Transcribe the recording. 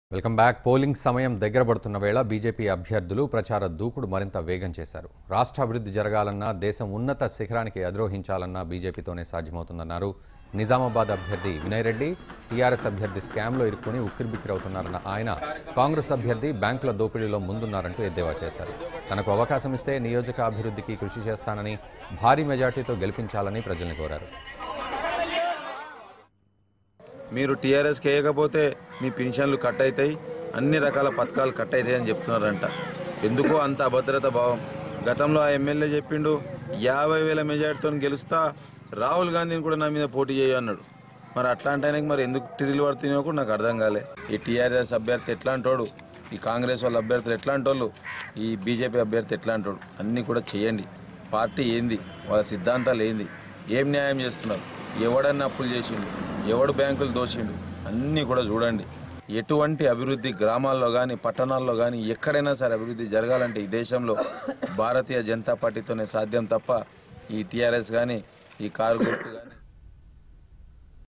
welcome back polling సమయం దగ్గర పడుతున్న వేళ బీజేపీ అభ్యర్థులు ప్రచార దూకుడు మరింత వేగం చేశారు రాష్ట్ర అభివృద్ధి జరగాలన్నా దేశం ఉన్నత శిఖరానికి అధిరోహించాలన్నా బీజేపీతోనే సాధ్యమవుతుందన్నారు నిజామాబాద్ అభ్యర్థి వినయ్ రెడ్డి టీఆర్ఎస్ అభ్యర్థి స్కామ్లో ఇరుక్కుని ఉక్కిరిబిక్కిరవుతున్నారన్న ఆయన కాంగ్రెస్ అభ్యర్థి బ్యాంకుల దోపిడీలో ముందున్నారంటూ ఎద్దేవా చేశారు తనకు అవకాశం ఇస్తే నియోజక అభివృద్ధికి కృషి చేస్తానని భారీ మెజార్టీతో గెలిపించాలని ప్రజల్ని కోరారు మీరు టీఆర్ఎస్కి వేయకపోతే మీ పెన్షన్లు కట్ అవుతాయి అన్ని రకాల పథకాలు కట్ అవుతాయి అని చెప్తున్నారంట ఎందుకో అంత అభద్రత భావం గతంలో ఆ ఎమ్మెల్యే చెప్పిండు యాభై వేల మెజార్టీతో గెలుస్తా రాహుల్ గాంధీని కూడా నా మీద పోటీ చేయ అన్నాడు మరి అట్లాంటి ఆయనకి మరి ఎందుకు టిరిలు పడుతున్నాయో కూడా నాకు అర్థం కాలే ఈ టీఆర్ఎస్ అభ్యర్థి ఎట్లాంటోడు ఈ కాంగ్రెస్ వాళ్ళ అభ్యర్థులు ఎట్లాంటోళ్ళు ఈ బీజేపీ అభ్యర్థి ఎట్లాంటోడు అన్నీ కూడా చేయండి పార్టీ ఏంది వాళ్ళ సిద్ధాంతాలు ఏంది ఏం న్యాయం చేస్తున్నారు ఎవడన్నా అప్పులు చేసిండు ఎవడు బ్యాంకులు దోచిండు అన్నీ కూడా చూడండి ఎటువంటి అభివృద్ధి గ్రామాల్లో కానీ పట్టణాల్లో కానీ ఎక్కడైనా సరే అభివృద్ధి జరగాలంటే ఈ దేశంలో భారతీయ జనతా పార్టీతోనే సాధ్యం తప్ప ఈ టీఆర్ఎస్ కానీ ఈ కారు గుర్తు కానీ